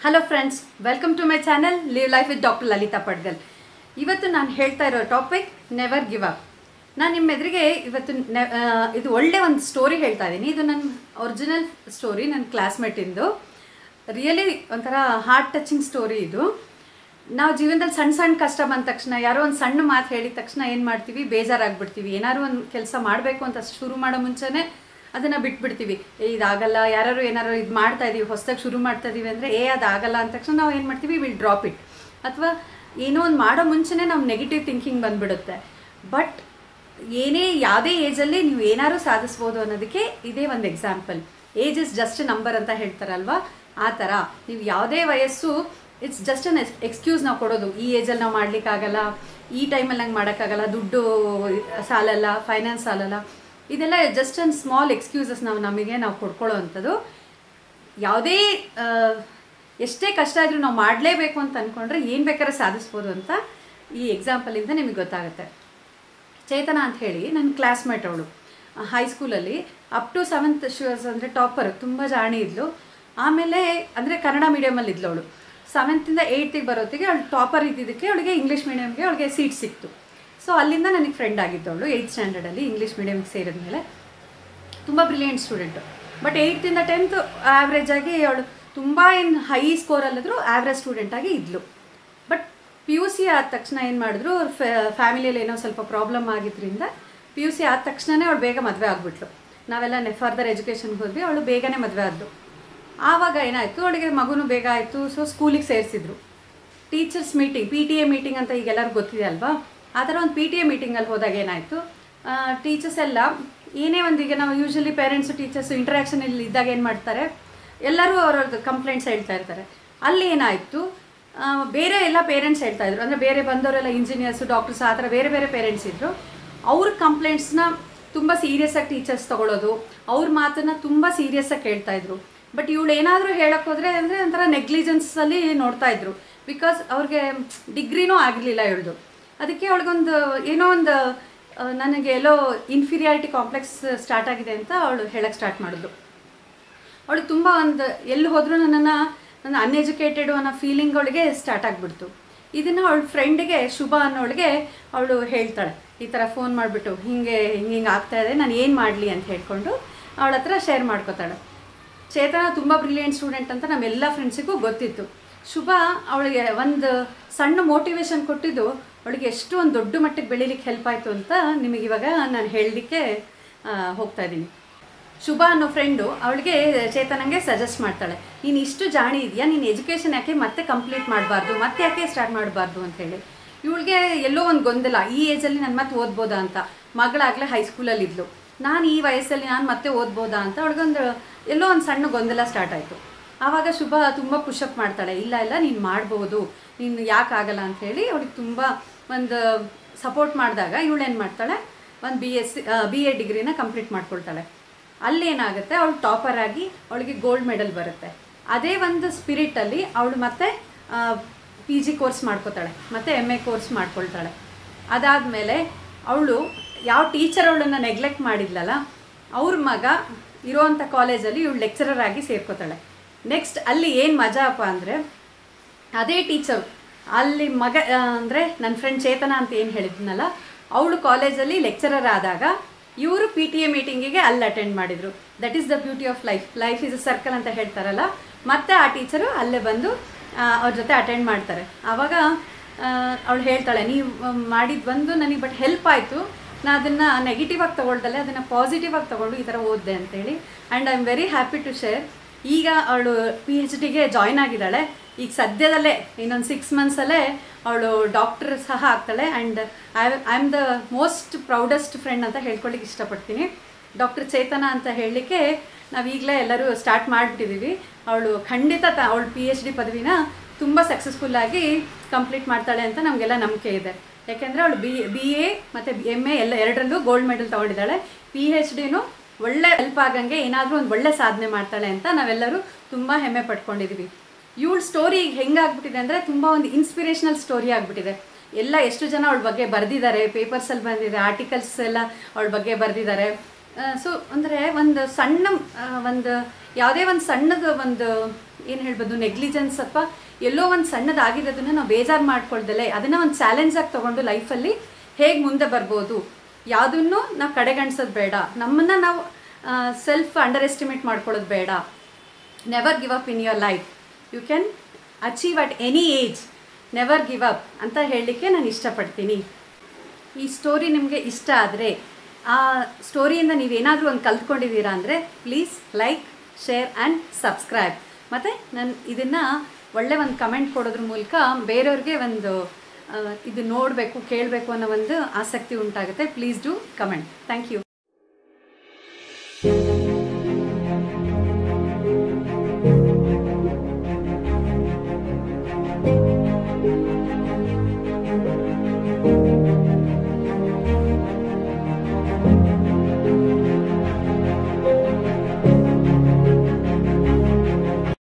hello friends welcome to my channel live life with doctor Lalita Padgal ಇವತ್ತು ನಾನು ಹೇಳ್ತಾ ಇರೋ ಟಾಪಿಕ್ ನೆವರ್ ಗಿವ್ ಅಪ್ ನಾನು ನಿಮ್ಮ ಎದುರಿಗೆ ಇವತ್ತು ne- ಆ, ಇದು ಒಳ್ಳೆ ಒಂದು ಸ್ಟೋರಿ ಹೇಳ್ತಾ ಇದ್ದೀನಿ ಇದು ನನ್ನ ಒರಿಜಿನಲ್ ಸ್ಟೋರಿ ನನ್ನ ಕ್ಲಾಸ್ಮೇಟಿಂದು ರಿಯಲಿ ಒಂಥರ ಹಾರ್ಟ್ ಟಚಿಂಗ್ ಸ್ಟೋರಿ ಇದು ನಾವು ಜೀವನದಲ್ಲಿ ಸಣ್ಣ ಸಣ್ಣ ಕಷ್ಟ ಬಂದ ತಕ್ಷಣ ಯಾರೋ ಒಂದು ಸಣ್ಣ ಮಾತು ಹೇಳಿದ ತಕ್ಷಣ ಏನು ಮಾಡ್ತೀವಿ ಬೇಜಾರಾಗ್ಬಿಡ್ತೀವಿ ಏನಾದ್ರು ಒಂದು ಕೆಲಸ ಮಾಡಬೇಕು ಅಂತ ಶುರು ಮಾಡೋ ಮುಂಚೆನೇ ಅದನ್ನು ಬಿಟ್ಬಿಡ್ತೀವಿ ಏ ಇದಾಗಲ್ಲ ಯಾರು ಏನಾರು ಇದು ಮಾಡ್ತಾ ಇದೀವಿ ಹೊಸದಾಗಿ ಶುರು ಮಾಡ್ತಾ ಇದೀವಿ ಅಂದರೆ ಏ ಅದಾಗಲ್ಲ ಅಂದ ತಕ್ಷಣ ನಾವು ಏನು ಮಾಡ್ತೀವಿ ವಿಲ್ ಡ್ರಾಪ್ ಇಟ್ ಅಥವಾ ಏನೋ ಒಂದು ಮಾಡೋ ಮುಂಚೆನೇ ನಾವು ನೆಗೆಟಿವ್ ಥಿಂಕಿಂಗ್ ಬಂದ್ಬಿಡುತ್ತೆ ಬಟ್ ಏನೇ ಯಾವುದೇ ಏಜಲ್ಲಿ ನೀವು ಏನಾದ್ರು ಸಾಧಿಸ್ಬೋದು ಅನ್ನೋದಕ್ಕೆ ಇದೇ ಒಂದು example age is just number ಅಂತ ಹೇಳ್ತಾರಲ್ವಾ ಆ ಥರ ನೀವು ಯಾವುದೇ ವಯಸ್ಸು ಇಟ್ಸ್ ಜಸ್ಟ್ ಅನ್ ಎಕ್ಸ್ಕ್ಯೂಸ್ ನಾವು ಕೊಡೋದು ಈ ಏಜಲ್ಲಿ ನಾವು ಮಾಡ್ಲಿಕ್ಕಾಗಲ್ಲ ಈ ಟೈಮಲ್ಲಿ ನಂಗೆ ಮಾಡೋಕ್ಕಾಗಲ್ಲ ದುಡ್ಡು ಸಾಲಲ್ಲ ಫೈನಾನ್ಸ್ ಸಾಲಲ್ಲ ಇದೆಲ್ಲ ಜಸ್ಟ್ ಒಂದು ಸ್ಮಾಲ್ ಎಕ್ಸ್ಕ್ಯೂಸಸ್ ನಾವು ನಮಗೆ ನಾವು ಕೊಡ್ಕೊಳ್ಳೋ ಅಂಥದ್ದು ಯಾವುದೇ ಆ, ಎಷ್ಟೇ ಕಷ್ಟ ಆದರೂ ನಾವು ಮಾಡಲೇಬೇಕು ಅಂತ ಅಂದ್ಕೊಂಡ್ರೆ ಏನು ಬೇಕಾದ್ರೆ ಸಾಧಿಸ್ಬೋದು ಅಂತ ಈ ಎಕ್ಸಾಂಪಲಿಂದ ನಿಮಗೆ ಗೊತ್ತಾಗುತ್ತೆ ಚೇತನ ಅಂತ ಹೇಳಿ ನನ್ನ ಕ್ಲಾಸ್ಮೇಟ್ ಅವಳು ಹೈಸ್ಕೂಲಲ್ಲಿ ಅಪ್ ಟು ಸೆವೆಂತ್ ಶೂಸ್ ಅಂದರೆ ಟಾಪರ್ ತುಂಬ ಜಾಣಿ ಇದ್ಲು ಆಮೇಲೆ ಅಂದರೆ ಕನ್ನಡ ಮೀಡಿಯಮಲ್ಲಿ ಇದ್ಲು ಅವಳು ಸೆವೆಂತಿಂದ ಏಯ್ತಿಗೆ ಬರೋತ್ತಿಗೆ ಅವಳು ಟಾಪರ್ ಇದ್ದಿದ್ದಕ್ಕೆ ಅವಳಿಗೆ ಇಂಗ್ಲೀಷ್ ಮೀಡಿಯಮ್ಗೆ ಅವಳಿಗೆ ಸೀಟ್ ಸಿಕ್ತು ಸೊ ಅಲ್ಲಿಂದ ನನಗೆ ಫ್ರೆಂಡ್ ಆಗಿದ್ದು ಅವಳು ಏಯ್ತ್ ಸ್ಟ್ಯಾಂಡರ್ಡಲ್ಲಿ ಇಂಗ್ಲೀಷ್ ಮೀಡಿಯಮ್ಗೆ ಸೇರಿದ ಮೇಲೆ ತುಂಬ ಬ್ರಿಲಿಯಂಟ್ ಸ್ಟೂಡೆಂಟು ಬಟ್ ಏಯ್ತಿಂದ ಟೆಂತ್ ಆ್ಯಾವ್ರೇಜ್ ಆಗಿ ಅವಳು ತುಂಬ ಏನು ಹೈ ಸ್ಕೋರಲ್ಲಿದ್ರು ಆ್ಯಾವ್ರೇಜ್ ಸ್ಟೂಡೆಂಟ್ ಆಗಿ ಇದ್ಲು ಬಟ್ ಪಿ ಯು ಸಿ ಆದ ತಕ್ಷಣ ಏನು ಮಾಡಿದ್ರು ಅವ್ರ ಫ್ಯಾಮಿಲಿಯಲ್ಲಿ ಏನೋ ಸ್ವಲ್ಪ ಪ್ರಾಬ್ಲಮ್ ಆಗಿದ್ದರಿಂದ ಪಿ ಯು ಸಿ ಆದ ತಕ್ಷಣವೇ ಅವಳು ಬೇಗ ಮದುವೆ ಆಗಿಬಿಟ್ಲು ನಾವೆಲ್ಲ ನೆ ಫರ್ದರ್ ಎಜುಕೇಷನ್ಗೆ ಹೋದ್ವಿ ಅವಳು ಬೇಗನೆ ಮದುವೆ ಆದ್ಲು ಆವಾಗ ಏನಾಯಿತು ಅವಳಿಗೆ ಮಗುನೂ ಬೇಗ ಆಯಿತು ಸೊ ಸ್ಕೂಲಿಗೆ ಸೇರಿಸಿದ್ರು teachers meeting P T A meeting ಅಂತ ಈಗ ಎಲ್ಲರಿಗೂ ಗೊತ್ತಿದೆ ಅಲ್ವಾ ಆ ಥರ ಒಂದು ಪಿ ಟಿ ಎ ಮೀಟಿಂಗಲ್ಲಿ ಹೋದಾಗ ಏನಾಯಿತು ಟೀಚರ್ಸ್ ಎಲ್ಲ ಏನೇ ಒಂದು ಈಗ ನಾವು ಯೂಶ್ವಲಿ ಪೇರೆಂಟ್ಸು ಟೀಚರ್ಸು ಇಂಟ್ರ್ಯಾಕ್ಷನಲ್ಲಿ ಇದ್ದಾಗ ಏನು ಮಾಡ್ತಾರೆ ಎಲ್ಲರೂ ಅವ್ರವ್ರದ್ದು ಕಂಪ್ಲೇಂಟ್ಸ್ ಹೇಳ್ತಾ ಇರ್ತಾರೆ ಅಲ್ಲಿ ಏನಾಯಿತು ಆ, ಬೇರೆ ಎಲ್ಲ ಪೇರೆಂಟ್ಸ್ ಹೇಳ್ತಾ ಇದ್ರು ಅಂದರೆ ಬೇರೆ ಬಂದವರೆಲ್ಲ ಇಂಜಿನಿಯರ್ಸು ಡಾಕ್ಟರ್ಸ್ ಆ ಥರ ಬೇರೆ ಬೇರೆ ಪೇರೆಂಟ್ಸ್ ಇದ್ದರು ಅವ್ರ ಕಂಪ್ಲೇಂಟ್ಸ್ನ ತುಂಬ ಸೀರಿಯಸ್ ಆಗಿ ಟೀಚರ್ಸ್ ತಗೊಳ್ಳೋದು ಅವ್ರ ಮಾತನ್ನ ತುಂಬ ಸೀರಿಯಸ್ ಆಗಿ ಕೇಳ್ತಾ ಇದ್ರು ಬಟ್ ಇವಳು ಏನಾದರೂ ಹೇಳಕ್ಕೆ ಹೋದರೆ ಅಂದರೆ ಒಂಥರ ನೆಗ್ಲಿಜೆನ್ಸಲ್ಲಿ ನೋಡ್ತಾ ಇದ್ರು ಬಿಕಾಸ್ ಅವ್ರಿಗೆ ಡಿಗ್ರಿನೂ ಆಗಿರಲಿಲ್ಲ ಇವಳ್ದು ಅದಕ್ಕೆ ಅವಳಿಗೊಂದು ಏನೋ ಒಂದು ಆ, ನನಗೆ ಎಲ್ಲೋ ಇನ್ಫೀರಿಯಾರಿಟಿ ಕಾಂಪ್ಲೆಕ್ಸ್ ಸ್ಟಾರ್ಟ್ ಆಗಿದೆ ಅಂತ ಅವಳು ಹೇಳಕ್ಕೆ ಸ್ಟಾರ್ಟ್ ಮಾಡಿದ್ಲು ಅವಳು ತುಂಬ ಒಂದು ಎಲ್ಲಿ ಹೋದರೂ ನನ್ನನ್ನು ನನ್ನ ಅನ್ಎಜುಕೇಟೆಡ್ ಅನ್ನೋ ಫೀಲಿಂಗ್ ಅವಳಿಗೆ ಸ್ಟಾರ್ಟ್ ಆಗಿಬಿಡ್ತು ಇದನ್ನು ಅವಳ ಫ್ರೆಂಡಿಗೆ ಶುಭ ಅನ್ನೋಳಿಗೆ ಅವಳು ಹೇಳ್ತಾಳೆ ಈ ಥರ ಫೋನ್ ಮಾಡಿಬಿಟ್ಟು ಹಿಂಗೆ ಹಿಂಗೆ ಹಿಂಗೆ ಆಗ್ತಾ ಇದೆ ನಾನು ಏನು ಮಾಡಲಿ ಅಂತ ಹೇಳ್ಕೊಂಡು ಅವಳ ಹತ್ರ ಶೇರ್ ಮಾಡ್ಕೋತಾಳೆ ಚೇತನ ತುಂಬ ಬ್ರಿಲಿಯಂಟ್ ಸ್ಟೂಡೆಂಟ್ ಅಂತ ನಮ್ಮೆಲ್ಲ ಫ್ರೆಂಡ್ಸಿಗೂ ಗೊತ್ತಿತ್ತು ಶುಭ ಅವಳಿಗೆ ಒಂದು ಸಣ್ಣ ಮೋಟಿವೇಶನ್ ಕೊಟ್ಟಿದ್ದು ಅವಳಿಗೆ ಎಷ್ಟು ಒಂದು ದೊಡ್ಡ ಮಟ್ಟಿಗೆ ಬೆಳೀಲಿಕ್ಕೆ ಹೆಲ್ಪ್ ಆಯಿತು ಅಂತ ನಿಮಗೆ ಇವಾಗ ನಾನು ಹೇಳಲಿಕ್ಕೆ ಹೋಗ್ತಾ ಇದ್ದೀನಿ ಶುಭ ಅನ್ನೋ ಫ್ರೆಂಡು ಅವಳಿಗೆ ಚೇತನಂಗೆ ಸಜೆಸ್ಟ್ ಮಾಡ್ತಾಳೆ ನೀನು ಇಷ್ಟು ಜಾಣಿ ಇದೆಯಾ ನೀನು ಎಜುಕೇಷನ್ ಯಾಕೆ ಮತ್ತೆ ಕಂಪ್ಲೀಟ್ ಮಾಡಬಾರ್ದು ಮತ್ತೆ ಯಾಕೆ ಸ್ಟಾರ್ಟ್ ಮಾಡಬಾರ್ದು ಅಂತ ಹೇಳಿ ಇವಳಿಗೆ ಎಲ್ಲೋ ಒಂದು ಗೊಂದಲ ಈ ಏಜಲ್ಲಿ ನಾನು ಮತ್ತೆ ಓದ್ಬೋದಾ ಅಂತ ಮಗಳಾಗಲೇ ಹೈಸ್ಕೂಲಲ್ಲಿ ಇದ್ಲು ನಾನು ಈ ವಯಸ್ಸಲ್ಲಿ ನಾನು ಮತ್ತೆ ಓದ್ಬೋದಾ ಅಂತ ಅವಳಿಗೊಂದು ಎಲ್ಲೋ ಒಂದು ಸಣ್ಣ ಗೊಂದಲ ಸ್ಟಾರ್ಟ್ ಆಯಿತು ಆವಾಗ ಶುಭ ತುಂಬ ಪುಷಪ್ ಮಾಡ್ತಾಳೆ ಇಲ್ಲ ಇಲ್ಲ ನೀನು ಮಾಡ್ಬೋದು ನೀನು ಯಾಕೆ ಆಗಲ್ಲ ಅಂತ ಹೇಳಿ ಅವಳಿಗೆ ತುಂಬ ಒಂದು ಸಪೋರ್ಟ್ ಮಾಡಿದಾಗ ಇವಳೇನು ಮಾಡ್ತಾಳೆ ಒಂದು B S C B A ಡಿಗ್ರಿನ ಕಂಪ್ಲೀಟ್ ಮಾಡ್ಕೊಳ್ತಾಳೆ ಅಲ್ಲಿ ಏನಾಗುತ್ತೆ ಅವಳು ಟಾಪರ್ ಆಗಿ ಅವಳಿಗೆ ಗೋಲ್ಡ್ ಮೆಡಲ್ ಬರುತ್ತೆ ಅದೇ ಒಂದು ಸ್ಪಿರಿಟಲ್ಲಿ ಅವಳು ಮತ್ತೆ ಪಿ ಜಿ ಕೋರ್ಸ್ ಮಾಡ್ಕೋತಾಳೆ ಮತ್ತು ಎಮ್ ಎ ಕೋರ್ಸ್ ಮಾಡ್ಕೊಳ್ತಾಳೆ ಅದಾದಮೇಲೆ ಅವಳು ಯಾವ ಟೀಚರ್ ಅವಳನ್ನು ನೆಗ್ಲೆಕ್ಟ್ ಮಾಡಿದ್ಲಲ್ಲ ಅವ್ರ ಮಗ ಇರೋವಂಥ ಕಾಲೇಜಲ್ಲಿ ಇವಳು ಲೆಕ್ಚರರ್ ಆಗಿ ಸೇರ್ಕೋತಾಳೆ ನೆಕ್ಸ್ಟ್ ಅಲ್ಲಿ ಏನು ಮಜಾ ಅಪ್ಪ ಅಂದರೆ ಅದೇ ಟೀಚರ್ ಅಲ್ಲಿ ಮಗ ಅಂದರೆ ನನ್ನ ಫ್ರೆಂಡ್ ಚೇತನ ಅಂತ ಏನು ಹೇಳಿದ್ನಲ್ಲ ಅವಳು ಕಾಲೇಜಲ್ಲಿ ಲೆಕ್ಚರರ್ ಆದಾಗ ಇವರು ಪಿ ಟಿ ಎ ಮೀಟಿಂಗಿಗೆ ಅಲ್ಲಿ ಅಟೆಂಡ್ ಮಾಡಿದರು that is the beauty of life life is a circle ಅಂತ ಹೇಳ್ತಾರಲ್ಲ ಮತ್ತೆ ಆ ಟೀಚರು ಅಲ್ಲೇ ಬಂದು ಆ, ಅವ್ರ ಜೊತೆ ಅಟೆಂಡ್ ಮಾಡ್ತಾರೆ ಆವಾಗ ಅವಳು ಹೇಳ್ತಾಳೆ ನೀವು ಮಾಡಿದ್ದು ಬಂದು ನನಗೆ ಬಟ್ ಹೆಲ್ಪ್ ಆಯಿತು ನಾ ಅದನ್ನು ನೆಗೆಟಿವ್ ಆಗಿ ತೊಗೊಳ್ದಲ್ಲೇ ಅದನ್ನು ಪಾಸಿಟಿವ್ ಆಗಿ ತೊಗೊಂಡು ಈ ಥರ ಓದಿದೆ ಅಂತೇಳಿ and I am very happy to share ಈಗ ಅವಳು ಪಿ ಎಚ್ ಡಿಗೆ ಜಾಯ್ನ್ ಆಗಿದ್ದಾಳೆ ಈಗ ಸದ್ಯದಲ್ಲೇ ಇನ್ನೊಂದು ಸಿಕ್ಸ್ ಮಂತ್ಸಲ್ಲೇ ಅವಳು ಡಾಕ್ಟರ್ ಸಹ ಆಗ್ತಾಳೆ and I I am the most proudest friend ಅಂತ ಹೇಳ್ಕೊಳ್ಳಿಕ್ಕೆ ಇಷ್ಟಪಡ್ತೀನಿ ಡಾಕ್ಟರ್ ಚೇತನ ಅಂತ ಹೇಳಲಿಕ್ಕೆ ನಾವು ಈಗಲೇ ಎಲ್ಲರೂ ಸ್ಟಾರ್ಟ್ ಮಾಡಿಬಿಟ್ಟಿದ್ದೀವಿ ಅವಳು ಖಂಡಿತ ತ ಅವಳು ಪಿ ಎಚ್ ಡಿ ಪದವಿನ ತುಂಬ ಸಕ್ಸಸ್ಫುಲ್ಲಾಗಿ ಕಂಪ್ಲೀಟ್ ಮಾಡ್ತಾಳೆ ಅಂತ ನಮಗೆಲ್ಲ ನಂಬಿಕೆ ಇದೆ ಯಾಕೆಂದರೆ ಅವಳು ಬಿ ಬಿ ಎ ಮತ್ತು ಎಮ್ ಎ ಎಲ್ಲ ಎರಡರಲ್ಲೂ ಗೋಲ್ಡ್ ಮೆಡಲ್ ತೊಗೊಂಡಿದ್ದಾಳೆ ಪಿ ಎಚ್ ಡಿನೂ ಒಳ್ಳೆ ಹೆಲ್ಪ್ ಆಗಂಗೆ ಏನಾದರೂ ಒಂದು ಒಳ್ಳೆ ಸಾಧನೆ ಮಾಡ್ತಾಳೆ ಅಂತ ನಾವೆಲ್ಲರೂ ತುಂಬ ಹೆಮ್ಮೆ ಪಡ್ಕೊಂಡಿದ್ದೀವಿ ಇವಳ ಸ್ಟೋರಿ ಈಗ ಹೆಂಗಾಗ್ಬಿಟ್ಟಿದೆ ಅಂದರೆ ತುಂಬ ಒಂದು ಇನ್ಸ್ಪಿರೇಷನಲ್ ಸ್ಟೋರಿ ಆಗಿಬಿಟ್ಟಿದೆ ಎಲ್ಲ ಎಷ್ಟು ಜನ ಅವಳ ಬಗ್ಗೆ ಬರೆದಿದ್ದಾರೆ ಪೇಪರ್ಸಲ್ಲಿ ಬಂದಿದೆ ಆರ್ಟಿಕಲ್ಸ್ ಎಲ್ಲ ಅವಳ ಬಗ್ಗೆ ಬರೆದಿದ್ದಾರೆ ಸೊ ಅಂದರೆ ಒಂದು ಸಣ್ಣ ಆ, ಒಂದು ಯಾವುದೇ ಒಂದು ಸಣ್ಣದು ಒಂದು ಏನು ಹೇಳ್ಬೋದು ನೆಗ್ಲಿಜೆನ್ಸ್ ಅಥವಾ ಎಲ್ಲೋ ಒಂದು ಸಣ್ಣದಾಗಿರೋದನ್ನ ನಾವು ಬೇಜಾರು ಮಾಡ್ಕೊಳ್ದಲೆ ಅದನ್ನು ಒಂದು ಚಾಲೆಂಜಾಗಿ ತೊಗೊಂಡು ಲೈಫಲ್ಲಿ ಹೇಗೆ ಮುಂದೆ ಬರ್ಬೋದು ಯಾವುದನ್ನು ನಾವು ಕಡೆಗಣಿಸೋದು ಬೇಡ ನಮ್ಮನ್ನು ನಾವು ಸೆಲ್ಫ್ ಅಂಡರ್ ಎಸ್ಟಿಮೇಟ್ ಮಾಡ್ಕೊಳ್ಳೋದು ಬೇಡ never give up in your life you can achieve at any age never give up ಅಂತ ಹೇಳಲಿಕ್ಕೆ ನಾನು ಇಷ್ಟಪಡ್ತೀನಿ ಈ ಸ್ಟೋರಿ ನಿಮಗೆ ಇಷ್ಟ ಆದರೆ ಆ ಸ್ಟೋರಿಯಿಂದ ನೀವೇನಾದರೂ ಒಂದು ಕಲ್ತ್ಕೊಂಡಿದ್ದೀರಾ ಅಂದರೆ please like share and subscribe ಮತ್ತು ನಾನು ಇದನ್ನು ಒಳ್ಳೆ ಒಂದು ಕಮೆಂಟ್ ಕೊಡೋದ್ರ ಮೂಲಕ ಬೇರೆಯವ್ರಿಗೆ ಒಂದು ಆ, ಇದು ನೋಡಬೇಕು ಕೇಳಬೇಕು ಅನ್ನೋ ಒಂದು ಆಸಕ್ತಿ ಉಂಟಾಗುತ್ತೆ please do comment thank you